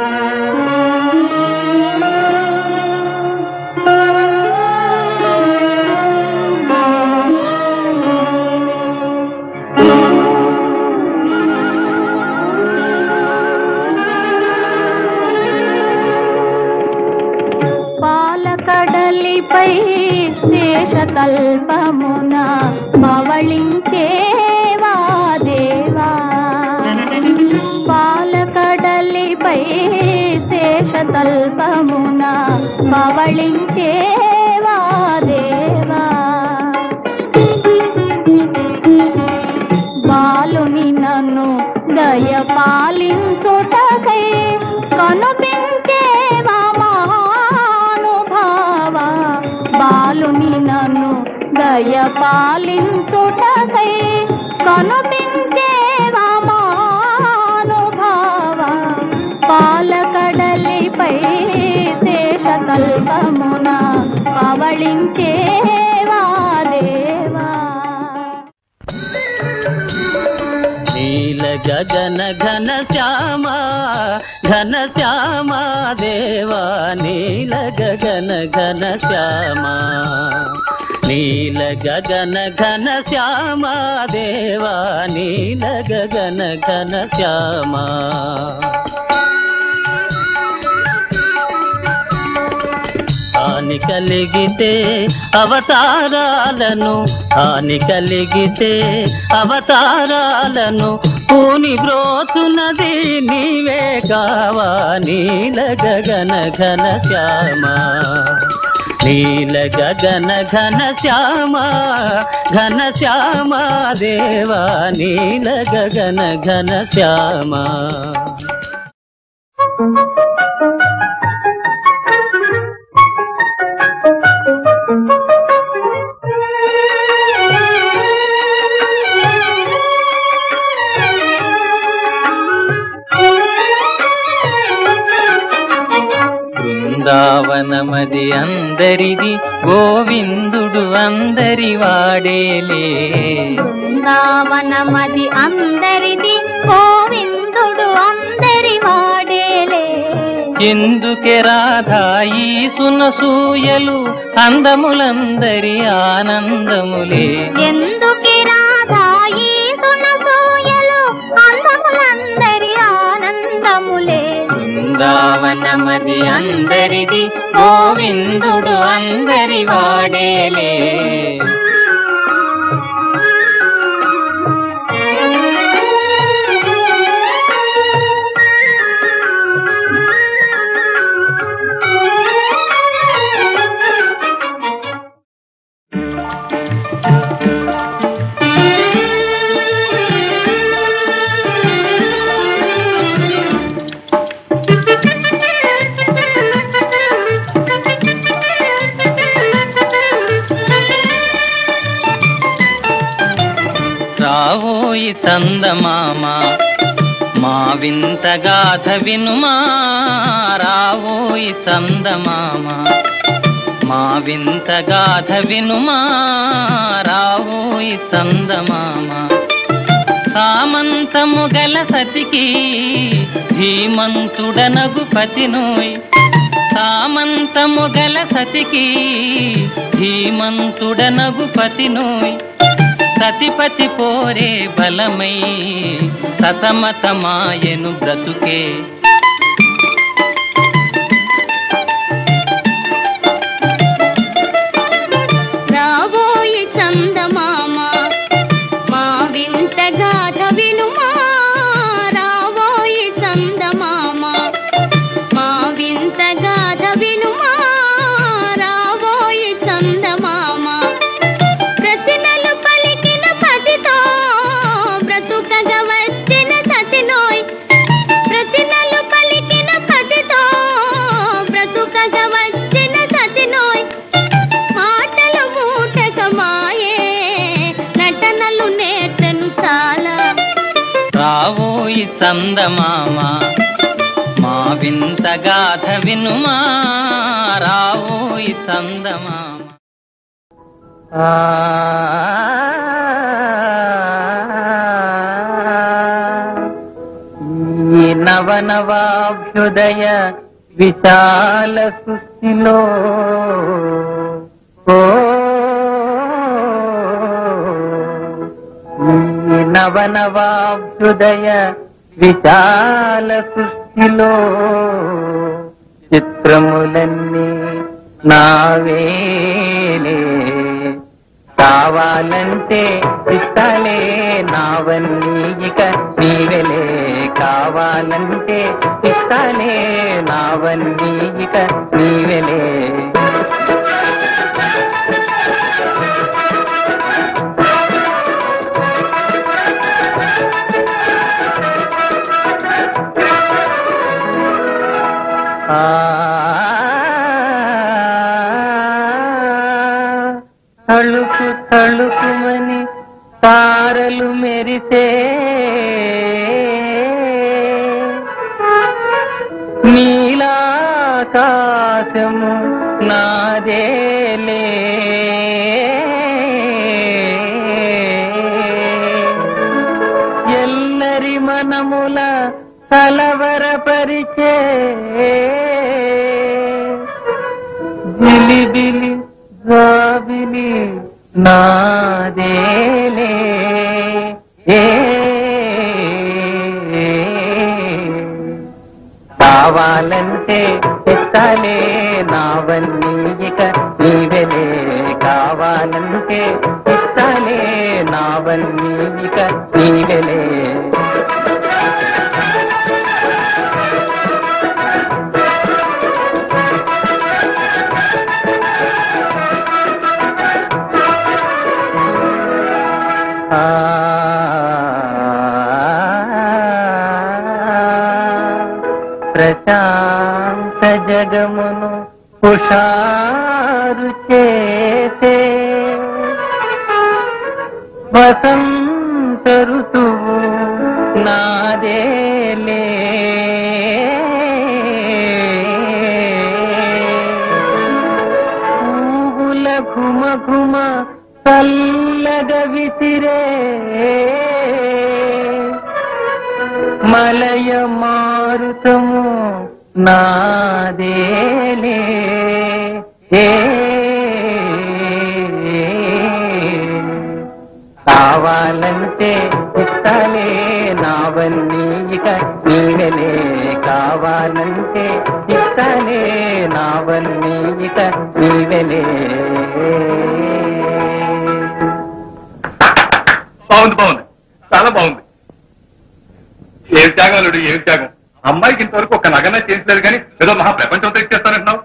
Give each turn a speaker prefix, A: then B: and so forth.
A: పాలకడలిపై శేషకల్పమున పవళించేవా దేవా పాలకడలిపై శేషకల్పమున పవళించేవా దేవా బాలుని నన్ను దయ పాలించుటకై కనుపించేవా మహానుభావ బాలుని నన్ను దయ పాలించుటకై కనుపించేవా మహానుభావ పాలకడలిపై శేషకల్పమున పవళించేవా దేవా
B: నీల గగన ఘన శ్యామ ఘన శ్యామ దేవా నీల గగన ఘన శ్యామ నీల గగన ఘన శ్యామ దేవా నీల గగన ఘన శ్యామ హాని కలిగితే అవతారాలను హాని కలిగితే అవతారాలను పూని బ్రోచునది నీవే కావా నీల గగన ఘన శ్యామ నీల గగన ఘన శ్యామ ఘన శ్యామ దేవా నీల గగన ఘన శ్యామ బృందావనమది అందరిది గోవిందుడు అందరి వాడేలే
A: బృందావనమది అందరిది గోవిందుడు అందరి వాడేలే
B: ఎందుకే రాధాయి సునసూయలు అందములందరి ఆనందములే
A: ఎందుకి రాధాయి సునసూయలు అందములందరి ఆనందములే
B: బృందావనమది అందరిది గోవిందుడు అందరి వాడేలే రావోయి చందమామ మా వింత గాథ వినుమా రావోయి చందమామ మా వింత గాథ వినుమా రావోయి చందమామ సామంతము గల సతికి ధీమంతుడనగు పతినోయ్ సామంతము గల సతికి ధీమంతుడనగు పతినోయ్ సతిపతి పోరే బలమై సతమతమాయను బ్రతుకే
A: రాబోయి చందమామ మా వింత గాథ వినుమా రాబోయి చందమామ మా వింత గాథ వినుమా రాబోయి చందమామ ప్రతినలు పలికిన పతితో బ్రతుకగ వచ్చిన సతినోయ్ ప్రతినలు పలికిన పతితో బ్రతుకగ వచ్చిన సతినోయ్ మాటలు మూటకమాయే నటనలు నేర్చను చాలా
B: రావోయి చందమామ మా వింత గాథ వినుమా రావోయి చందమామ నవనవాభ్యుదయ విశాల సృష్టిలో ఓ ఈ నవనవాభ్యుదయ విశాల సృష్టిలో చిత్రములన్నీ నావేలే కావాలంటే ఇస్తాలే నావన్నీ ఇక నీవెలే కావాలంటే ఇస్తాలే నావన్నీ ఇక నీవెలే ఆ తళుకు తళుకుమని తారలు మెరిసే నీలాకాశము నాదేలే ఎల్లరి మనముల కలవరపరిచే జిలిబిలి జాబిలి నాదేలే ఏ కావాలంటే ఇస్తాలే నావన్నీ ఇక నీవెలే కావాలంటే ఇస్తాలే నావన్నీ ఇక నీవెలే ఆ ప్రశాంత జగమును హుషారు చేసే వసంత ఋతువు నాదేలే పూగుల ఘుమ ఘుమ చల్లగ విసిరే మలయ మారుతము నాదేలే ఏ కావాలంటే ఇస్తాలే నావన్నీ ఇక నీవెలే కావాలంటే ఇస్తాలే నావన్నీ ఇక నీవెలే
C: బాగుంది బాగుంది చాలా బాగుంది ఏం త్యాగం అల్లుడు ఏం త్యాగం అమ్మాయికి ఇంతవరకు ఒక నగన చేసలేదు కానీ ఏదో మహా ప్రపంచంతో ఇచ్చేస్తానంటున్నావు